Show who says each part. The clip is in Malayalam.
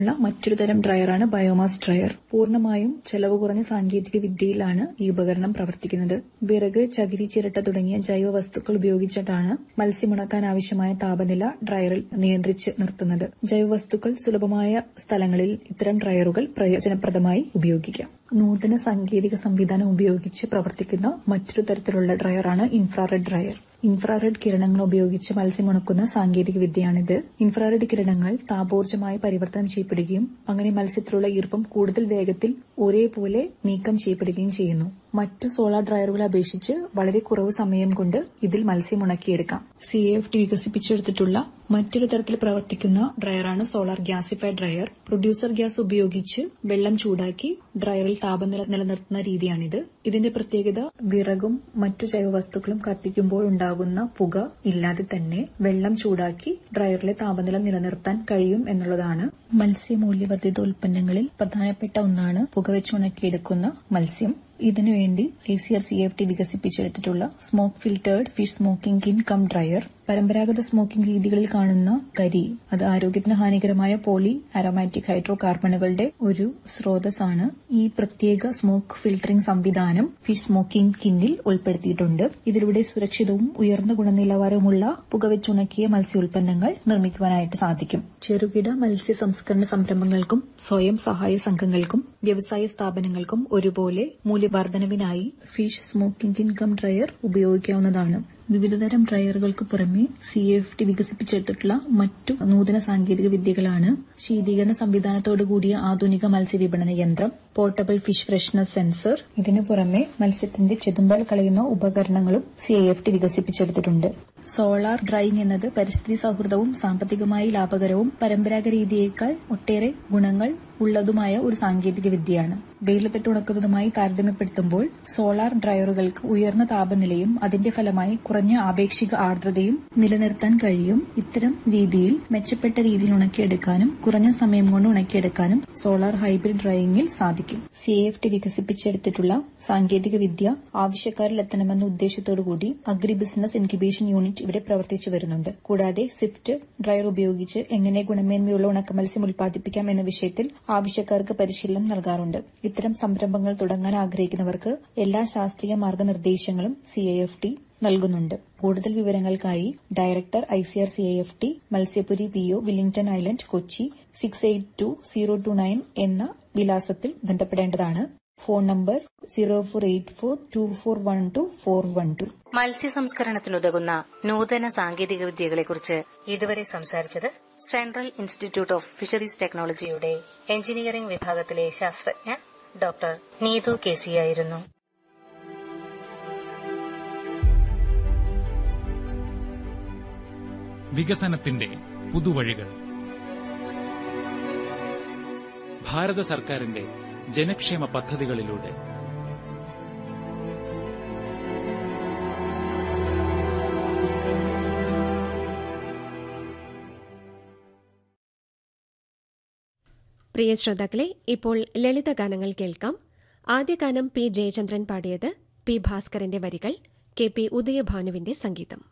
Speaker 1: ഉള്ള മറ്റൊരു തരം ഡ്രയറാണ് ബയോമാസ് ഡ്രയർ പൂർണ്ണമായും ചെലവ് കുറഞ്ഞ സാങ്കേതിക വിദ്യയിലാണ് ഈ ഉപകരണം പ്രവർത്തിക്കുന്നത് വിറക് ചകിരി ചിരട്ട തുടങ്ങിയ ജൈവ വസ്തുക്കൾ ഉപയോഗിച്ചിട്ടാണ് മത്സ്യമുണക്കാൻ ആവശ്യമായ താപനില ഡ്രയറിൽ നിയന്ത്രിച്ച് നിർത്തുന്നത് ജൈവ വസ്തുക്കൾ സുലഭമായ സ്ഥലങ്ങളിൽ ഇത്തരം ഡ്രയറുകൾ പ്രയോജനപ്രദമായി ഉപയോഗിക്കാം നൂതന സാങ്കേതിക സംവിധാനം ഉപയോഗിച്ച് പ്രവർത്തിക്കുന്ന മറ്റൊരു തരത്തിലുള്ള ഡ്രയറാണ് ഇൻഫ്രാറെഡ് ഡ്രയർ ഇൻഫ്രാറെഡ് കിരണങ്ങൾ ഉപയോഗിച്ച് മത്സ്യമുണക്കുന്ന സാങ്കേതിക വിദ്യയാണിത് ഇൻഫ്രാറെഡ് കിരണങ്ങൾ താപോർജ്ജമായി പരിവർത്തനം ചെയ്യപ്പെടുകയും അങ്ങനെ മത്സ്യത്തിലുള്ള ഈർപ്പം കൂടുതൽ വേഗത്തിൽ ഒരേപോലെ നീക്കം ചെയ്യപ്പെടുകയും ചെയ്യുന്നു മറ്റു സോളാർ ഡ്രയറുകളെ അപേക്ഷിച്ച് വളരെ കുറവ് സമയം കൊണ്ട് ഇതിൽ മത്സ്യം ഉണക്കിയെടുക്കാം സി എഫ് ടി വികസിപ്പിച്ചെടുത്തിട്ടുള്ള മറ്റൊരു തരത്തിൽ പ്രവർത്തിക്കുന്ന ഡ്രയറാണ് solar gasified dryer producer gas ഉപയോഗിച്ച് വെള്ളം ചൂടാക്കി ഡ്രയറിൽ താപനില നിലനിർത്തുന്ന രീതിയാണിത് ഇതിന്റെ പ്രത്യേകത വിറകും മറ്റു ജൈവവസ്തുക്കളും കത്തിക്കുമ്പോൾ ഉണ്ടാകുന്ന പുക ഇല്ലാതെ തന്നെ വെള്ളം ചൂടാക്കി ഡ്രയറിലെ താപനില നിലനിർത്താൻ കഴിയും എന്നുള്ളതാണ് മത്സ്യമൂല്യവർദ്ധിത ഉൽപ്പന്നങ്ങളിൽ പ്രധാനപ്പെട്ട ഒന്നാണ് പുകവെച്ച് ഉണക്കിയെടുക്കുന്ന മത്സ്യം ഇതിനുവേണ്ടി I C R C F T വികസിപ്പിച്ചെടുത്തിട്ടുള്ള smoke filtered fish smoking kiln cum dryer പരമ്പരാഗത സ്മോക്കിംഗ് രീതികളിൽ കാണുന്ന കരി അത് ആരോഗ്യത്തിന് ഹാനികരമായ പോളി അരോമാറ്റിക് ഹൈഡ്രോ കാർബണുകളുടെ ഒരു സ്രോതസ്സാണ് ഈ പ്രത്യേക സ്മോക്ക് ഫിൽറ്ററിംഗ് സംവിധാനം ഫിഷ് സ്മോക്കിംഗ് കിന്നിൽ ഉൾപ്പെടുത്തിയിട്ടുണ്ട് ഇതിലൂടെ സുരക്ഷിതവും ഉയർന്ന ഗുണനിലവാരവുമുള്ള പുകവെച്ചുണക്കിയ മത്സ്യോൽപ്പന്നങ്ങൾ നിർമ്മിക്കുവാനായിട്ട് സാധിക്കും ചെറുകിട മത്സ്യ സംസ്കരണ സംരംഭങ്ങൾക്കും സ്വയം സഹായ സംഘങ്ങൾക്കും വ്യവസായ സ്ഥാപനങ്ങൾക്കും ഒരുപോലെ മൂല്യവർദ്ധനവിനായി ഫിഷ് സ്മോക്കിംഗ് ഇൻകം ഡ്രയർ ഉപയോഗിക്കാവുന്നതാണ് വിവിധതരം ഡ്രയറുകൾക്ക് പുറമെ സി എഫ് ടി വികസിപ്പിച്ചെടുത്തിട്ടുള്ള മറ്റു നൂതന സാങ്കേതിക വിദ്യകളാണ് ശീതീകരണ സംവിധാനത്തോടു കൂടിയ ആധുനിക മത്സ്യവിപണന യന്ത്രം പോർട്ടബിൾ ഫിഷ് ഫ്രഷ്നസ് സെൻസർ ഇതിനു പുറമെ മത്സ്യത്തിന്റെ ചെതുമ്പൽ കളയുന്ന ഉപകരണങ്ങളും സി എഫ് ടി വികസിപ്പിച്ചെടുത്തിട്ടുണ്ട് സോളാർ ഡ്രൈയിങ് എന്നത് പരിസ്ഥിതി സൌഹൃദവും സാമ്പത്തികമായി ലാഭകരവും പരമ്പരാഗത രീതിയേക്കാൾ ഒട്ടേറെ ഗുണങ്ങൾ ഉള്ളതുമായ ഒരു സാങ്കേതിക വിദ്യയാണ് വെയിലത്തിട്ട് ഉണക്കുന്നതുമായി താരതമ്യപ്പെടുത്തുമ്പോൾ സോളാർ ഡ്രയറുകൾക്ക് ഉയർന്ന താപനിലയും അതിന്റെ ഫലമായി കുറഞ്ഞ ആപേക്ഷിക ആർദ്രതയും നിലനിർത്താൻ കഴിയും ഇത്തരം രീതിയിൽ മെച്ചപ്പെട്ട രീതിയിൽ ഉണക്കിയെടുക്കാനും കുറഞ്ഞ സമയം കൊണ്ട് ഉണക്കിയെടുക്കാനും സോളാർ ഹൈബ്രിഡ് ഡ്രൈയിങ്ങിൽ സാധിക്കും സി എഫ് ടി വികസിപ്പിച്ചെടുത്തിട്ടുള്ള സാങ്കേതിക വിദ്യ ആവശ്യക്കാരിൽ എത്തണമെന്ന ഉദ്ദേശത്തോടുകൂടി അഗ്രി ബിസിനസ് ഇൻക്യുബേഷൻ യൂണിറ്റ് ഇവിടെ പ്രവർത്തിച്ചു വരുന്നുണ്ട് കൂടാതെ സ്വിഫ്റ്റ് ഡ്രയർ ഉപയോഗിച്ച് എങ്ങനെ ഗുണമേന്മയുള്ള ഉണക്കമത്സ്യം ഉൽപ്പാദിപ്പിക്കാം എന്ന വിഷയത്തിൽ ആവശ്യക്കാർക്ക് പരിശീലനം നൽകാറുണ്ട് ഇത്തരം സംരംഭങ്ങൾ തുടങ്ങാൻ ആഗ്രഹിക്കുന്നവർക്ക് എല്ലാ ശാസ്ത്രീയ മാർഗനിർദ്ദേശങ്ങളും സി എഫ് ടി നൽകുന്നുണ്ട് കൂടുതൽ വിവരങ്ങൾക്കായി director I C R C I F T Matsyapuri P O Willingdon island Kochi six eight two zero two nine എന്ന വിലാസത്തിൽ ബന്ധപ്പെടേണ്ടതാണ് phone number zero four eight four two four one two four one two
Speaker 2: മത്സ്യ സംസ്കരണത്തിനുതകുന്ന നൂതന സാങ്കേതിക വിദ്യകളെക്കുറിച്ച് ഇതുവരെ സംസാരിച്ചത് സെൻട്രൽ ഇൻസ്റ്റിറ്റ്യൂട്ട് ഓഫ് ഫിഷറീസ് ടെക്നോളജിയുടെ എഞ്ചിനീയറിംഗ് വിഭാഗത്തിലെ ശാസ്ത്രജ്ഞ ഡോക്ടർ നീതു കേസിയായിരുന്നു
Speaker 3: വികസനത്തിന്റെ പുതുവഴികൾ ഭാരത സർക്കാരിന്റെ ജനക്ഷേമ പദ്ധതികളിലൂടെ
Speaker 4: പ്രിയ ശ്രോതാക്കളെ ഇപ്പോൾ ലളിത ഗാനങ്ങൾ കേൾക്കാം ആദ്യ ഗാനം പി ജയചന്ദ്രൻ പാടിയത് പി ഭാസ്കരന്റെ വരികൾ കെ പി ഉദയഭാനുവിന്റെ സംഗീതം